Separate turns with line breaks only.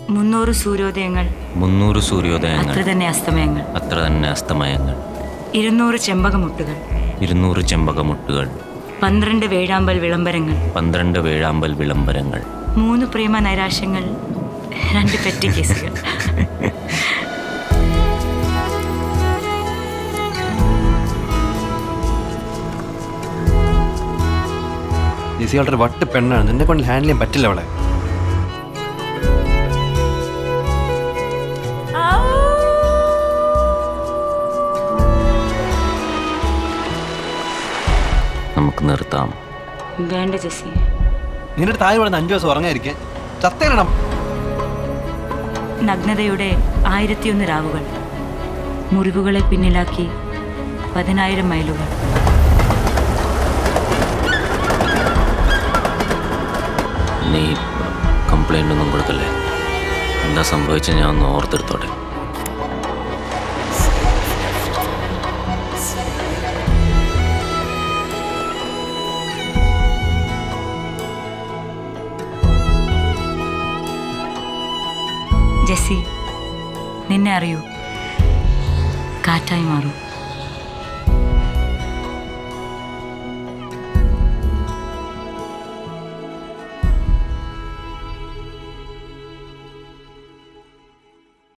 മുന്നൂറ് സൂര്യോദയങ്ങൾ
മുന്നൂറ് സൂര്യോദയങ്ങൾ
അത്ര തന്നെ അസ്തമയങ്ങൾ
അത്ര തന്നെ അസ്തമയങ്ങൾ
ഇരുന്നൂറ് ചെമ്പകമുട്ടുകൾ
ഇരുന്നൂറ് ചെമ്പകമുട്ടുകൾ
പന്ത്രണ്ട് വേഴാമ്പൽ വിളംബരങ്ങൾ
പന്ത്രണ്ട് വേഴാമ്പൽ വിളംബരങ്ങൾ
മൂന്ന് പ്രേമ നൈരാശ്യങ്ങൾ രണ്ട് പെറ്റി കേസുകൾ
ജിസി വളരെ വട്ട് പെണ്ണാണ് നിന്നെ കൊണ്ട് ഹാൻഡിൽ ചെയ്യാൻ പറ്റില്ല അവളെ
നമുക്ക് നിർത്താം
വേണ്ട ജെസ്സി
നിന്റെ താഴെ ഇവിടെ അഞ്ചു ദിവസം ഉറങ്ങായിരിക്കാൻ ചത്തേരണം
നഗ്നതയുടെ ആയിരത്തിയൊന്ന് രാവുകൾ മുറിവുകളെ പിന്നിലാക്കി പതിനായിരം മൈലുകൾ
നീ കംപ്ലൈൻ്റ് ഒന്നും കൊടുക്കല്ലേ എന്താ സംഭവിച്ച ഞാൻ ഒന്ന് ഓർത്തെടുത്തോട്ടെ
ജെസ്സി നിന്നെ അറിയൂ കാറ്റായി മാറൂ